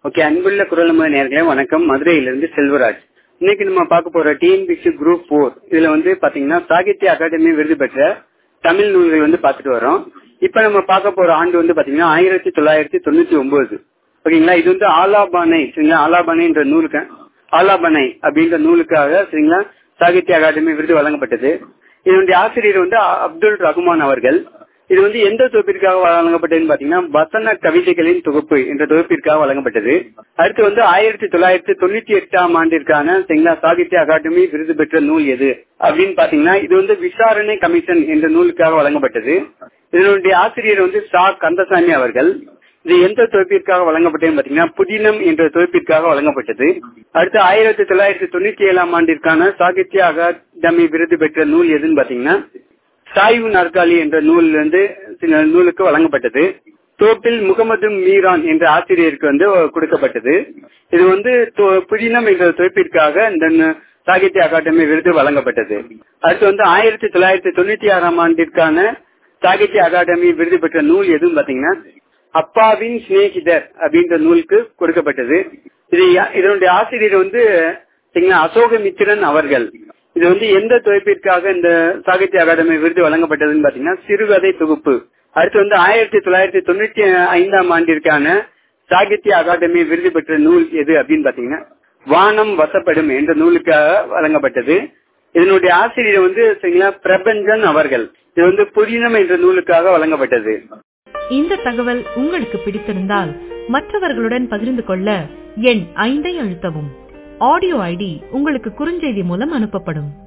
okay அன்புள்ள குரலம நேர்களே வணக்கம் மதுரையிலிருந்து செல்வராஜ் இன்னைக்கு நம்ம பார்க்க போற டிஎன்பிசி குரூப் போர் இதுல வந்து பாத்தீங்கன்னா சாகித்ய அகாடமி விருது பெற்ற தமிழ் நூல்கள் வந்து பார்த்துட்டு வரோம் இப்ப நம்ம பார்க்க போற ஆண்டு வந்து பாத்தீங்கன்னா ஆயிரத்தி தொள்ளாயிரத்தி தொண்ணூத்தி ஒன்பது ஓகேங்களா இது வந்து ஆலாபானை சரிங்களா ஆலாபானைன்ற நூலுக்கு ஆலாபானை அப்படின்ற நூலுக்காக சரிங்களா சாகித்ய அகாடமி விருது வழங்கப்பட்டது இதனுடைய ஆசிரியர் வந்து அப்துல் ரகுமான் அவர்கள் இது வந்து எந்த தொகுப்பிற்காக வழங்கப்பட்டதுன்னு பாத்தீங்கன்னா வசன கவிதைகளின் தொகுப்பு என்ற தொகுப்பிற்காக வழங்கப்பட்டது அடுத்து வந்து ஆயிரத்தி தொள்ளாயிரத்தி தொண்ணூத்தி எட்டாம் ஆண்டிற்கான சரிங்களா சாகித்ய அகாடமி விருது பெற்ற நூல் எது அப்படின்னு பாத்தீங்கன்னா இது வந்து விசாரணை கமிஷன் என்ற நூலுக்காக வழங்கப்பட்டது இதனுடைய ஆசிரியர் வந்து சா கந்தசாமி அவர்கள் இது எந்த தொகுப்பிற்காக வழங்கப்பட்டதுன்னு பாத்தீங்கன்னா புதினம் என்ற தொகுப்பிற்காக வழங்கப்பட்டது அடுத்து ஆயிரத்தி தொள்ளாயிரத்தி தொண்ணூத்தி ஏழாம் ஆண்டிற்கான சாகித்ய அகாடமி விருது பெற்ற நூல் எதுன்னு பாத்தீங்கன்னா சாய்வு நாற்காலி என்ற நூல் வந்து நூலுக்கு வழங்கப்பட்டது தோப்பில் முகமது மீரான் என்ற ஆசிரியருக்கு வந்து கொடுக்கப்பட்டது இது வந்து புதினம் என்ற தொகுப்பிற்காக இந்த சாகித்ய அகாடமி விருது வழங்கப்பட்டது அடுத்து வந்து ஆயிரத்தி தொள்ளாயிரத்தி தொண்ணூத்தி ஆறாம் ஆண்டிற்கான சாகித்ய அகாடமி விருது பெற்ற நூல் எதுவும் பாத்தீங்கன்னா அப்பாவின் சிநேகிதர் அப்படின்ற நூலுக்கு கொடுக்கப்பட்டது இது இதனுடைய ஆசிரியர் வந்து அசோகமித்திரன் அவர்கள் இது வந்து எந்த தொகுப்பிற்காக இந்த சாகித்ய அகாடமி விருது வழங்கப்பட்டதுன்னு பாத்தீங்கன்னா சிறுகதை தொகுப்பு அடுத்து வந்து ஆயிரத்தி தொள்ளாயிரத்தி தொண்ணூத்தி ஐந்தாம் ஆண்டிற்கான சாகித்ய அகாடமி விருது பெற்ற நூல் எது அப்படின்னு பாத்தீங்கன்னா வானம் வசப்படும் என்ற நூலுக்காக வழங்கப்பட்டது இதனுடைய ஆசிரியர் வந்து பிரபஞ்சன் அவர்கள் இது வந்து புதினம் என்ற நூலுக்காக வழங்கப்பட்டது இந்த தகவல் உங்களுக்கு பிடித்திருந்தால் மற்றவர்களுடன் பகிர்ந்து கொள்ள எண் ஐந்தை அழுத்தவும் ஆடியோ ஐடி உங்களுக்கு குறுஞ்செய்தி மூலம் அனுப்பப்படும்